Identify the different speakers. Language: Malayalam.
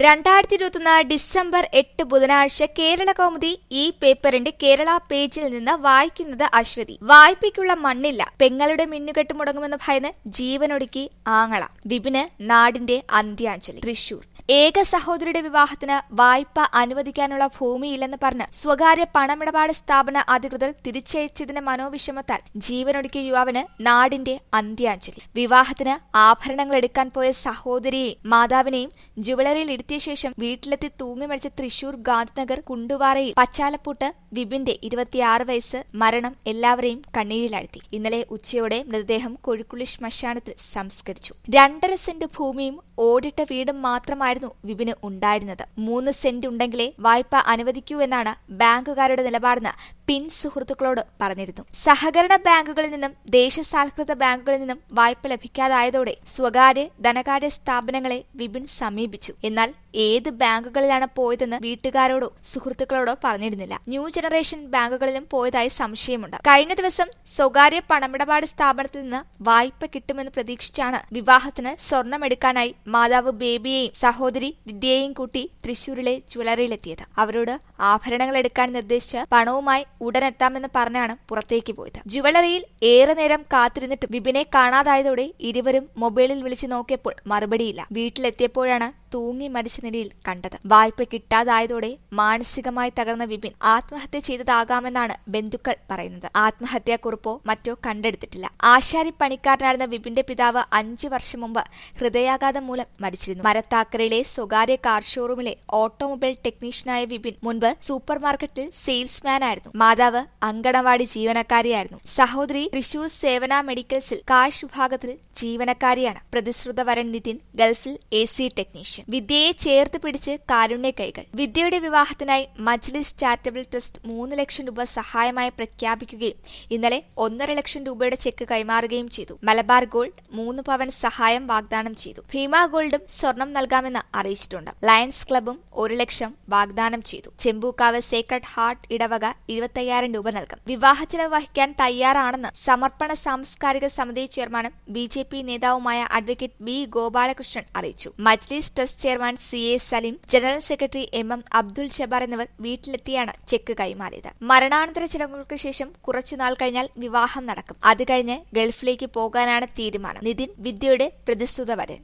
Speaker 1: രണ്ടായിരത്തി ഇരുപത്തൊന്ന് ഡിസംബർ എട്ട് ബുധനാഴ്ച കേരള കൗമുദി ഈ പേപ്പറിന്റെ കേരള പേജിൽ നിന്ന് വായിക്കുന്നത് അശ്വതി വായ്പയ്ക്കുള്ള മണ്ണില്ല പെങ്ങളുടെ മിന്നുകെട്ട് മുടങ്ങുമെന്ന് ഭയന്ന് ജീവനൊടുക്കി ആങ്ങള വിപിന് നാടിന്റെ അന്ത്യാഞ്ജലി തൃശൂർ ഏക സഹോദരിയുടെ വിവാഹത്തിന് വായ്പ അനുവദിക്കാനുള്ള ഭൂമിയില്ലെന്ന് പറഞ്ഞ് സ്വകാര്യ പണമിടപാട് സ്ഥാപന അധികൃതർ തിരിച്ചയച്ചതിന്റെ മനോവിഷമത്താൽ ജീവനൊടുക്കിയ യുവാവിന് നാടിന്റെ അന്ത്യാഞ്ജലി വിവാഹത്തിന് ആഭരണങ്ങൾ എടുക്കാൻ പോയ സഹോദരിയെയും മാതാവിനെയും ജുവലറിയിൽ ഇരുത്തിയ ശേഷം വീട്ടിലെത്തി തൂങ്ങി മരിച്ച തൃശൂർ ഗാന്ധിനഗർ കുണ്ടുവാറയിൽ പച്ചാലപ്പൂട്ട് വിപിന്റെ ഇരുപത്തിയാറ് വയസ്സ് മരണം എല്ലാവരെയും കണ്ണീരിലാഴ്ത്തി ഇന്നലെ ഉച്ചയോടെ മൃതദേഹം കൊഴുക്കുള്ളി ശ്മശാനത്തിൽ സംസ്കരിച്ചു രണ്ടര സെന്റ് ഭൂമിയും ഓടിട്ട വീടും മാത്രമായിരുന്നു വിപിന് ഉണ്ടായിരുന്നത് മൂന്ന് സെന്റ് ഉണ്ടെങ്കിലേ വായ്പ അനുവദിക്കൂ എന്നാണ് ബാങ്കുകാരുടെ നിലപാടെന്ന് പിൻ സുഹൃത്തുക്കളോട് പറഞ്ഞിരുന്നു സഹകരണ ബാങ്കുകളിൽ നിന്നും ദേശസാൽകൃത ബാങ്കുകളിൽ നിന്നും വായ്പ ലഭിക്കാതായതോടെ സ്വകാര്യ ധനകാര്യ സ്ഥാപനങ്ങളെ വിപിൻ സമീപിച്ചു എന്നാൽ ഏത് ബാങ്കുകളിലാണ് പോയതെന്ന് വീട്ടുകാരോടോ സുഹൃത്തുക്കളോടോ പറഞ്ഞിരുന്നില്ല ന്യൂ ജനറേഷൻ ബാങ്കുകളിലും പോയതായി സംശയമുണ്ട് കഴിഞ്ഞ ദിവസം സ്വകാര്യ പണമിടപാട് സ്ഥാപനത്തിൽ നിന്ന് വായ്പ കിട്ടുമെന്ന് പ്രതീക്ഷിച്ചാണ് വിവാഹത്തിന് സ്വർണമെടുക്കാനായി മാതാവ് ബേബിയെയും സഹോദരി വിദ്യയെയും കൂട്ടി തൃശൂരിലെ ജ്വല്ലറിയിലെത്തിയത് അവരോട് ആഭരണങ്ങൾ എടുക്കാൻ നിർദ്ദേശിച്ച് പണവുമായി ഉടനെത്താമെന്ന് പറഞ്ഞാണ് പുറത്തേക്ക് പോയത് ജ്വല്ലറിയിൽ ഏറെ നേരം കാത്തിരുന്നിട്ടും വിപിനെ കാണാതായതോടെ ഇരുവരും മൊബൈലിൽ വിളിച്ചു നോക്കിയപ്പോൾ മറുപടിയില്ല വീട്ടിലെത്തിയപ്പോഴാണ് തൂങ്ങി മരിച്ച നിലയിൽ കണ്ടത് വായ്പ കിട്ടാതായതോടെ മാനസികമായി തകർന്ന വിപിൻ ആത്മഹത്യ ചെയ്തതാകാമെന്നാണ് ബന്ധുക്കൾ പറയുന്നത് ആത്മഹത്യാക്കുറിപ്പോ മറ്റോ കണ്ടെടുത്തിട്ടില്ല ആശാരി പണിക്കാരനായിരുന്ന വിപിന്റെ പിതാവ് അഞ്ചു വർഷം മുമ്പ് ഹൃദയാഘാതം മൂലം മരിച്ചിരുന്നു മരത്താക്കരയിലെ സ്വകാര്യ കാർ ഷോറൂമിലെ ഓട്ടോമൊബൈൽ ടെക്നീഷ്യനായ വിപിൻ മുൻപ് സൂപ്പർ മാർക്കറ്റിൽ സെയിൽസ്മാനായിരുന്നു മാതാവ് അങ്കണവാടി ജീവനക്കാരിയായിരുന്നു സഹോദരി തൃശൂർ സേവന മെഡിക്കൽസിൽ കാഷ് വിഭാഗത്തിൽ ജീവനക്കാരിയാണ് പ്രതിശ്രുത വരൻ നിതിൻ ഗൾഫിൽ എ സി ടെക്നീഷ്യൻ വിദ്യയെ ചേർത്ത് പിടിച്ച് കാരുണ്യ കൈകൾ വിദ്യയുടെ വിവാഹത്തിനായി മജ്ലിസ് ചാരിറ്റബിൾ ട്രസ്റ്റ് മൂന്ന് ലക്ഷം രൂപ സഹായമായി പ്രഖ്യാപിക്കുകയും ഇന്നലെ ഒന്നര ലക്ഷം രൂപയുടെ ചെക്ക് കൈമാറുകയും ചെയ്തു മലബാർ ഗോൾഡ് മൂന്ന് പവൻ സഹായം വാഗ്ദാനം ചെയ്തു ഭീമ ഗോൾഡും സ്വർണം നൽകാമെന്ന് അറിയിച്ചിട്ടുണ്ട് ലയൺസ് ക്ലബും ഒരു ലക്ഷം വാഗ്ദാനം ചെയ്തു ചെമ്പൂക്കാവ് സേക്രഡ് ഹാർട്ട് ഇടവക ഇരുപത്തയ്യായിരം രൂപ നൽകും വിവാഹ ചെലവ് വഹിക്കാൻ തയ്യാറാണെന്ന് സമർപ്പണ സാംസ്കാരിക സമിതി ചെയർമാനും ബി ജെ പി നേതാവുമായ അഡ്വക്കേറ്റ് ബി ഗോപാലകൃഷ്ണൻ അറിയിച്ചു Majlis trust chairman C A Saleem general secretary M M Abdul Jabbar എന്നിവർ വീട്ടിലെത്തിയാണ് ചെക്ക് കൈമാറിയത് മരണാനന്തര ചടങ്ങുകൾക്ക് ശേഷം കുറച്ചുനാൾ കഴിഞ്ഞാൽ വിവാഹം നടക്കും അത് കഴിഞ്ഞ് ഗൾഫിലേക്ക് പോകാനാണ് തീരുമാനം നിതിൻ വിദ്യയുടെ പ്രതിസ്തുത വരൻ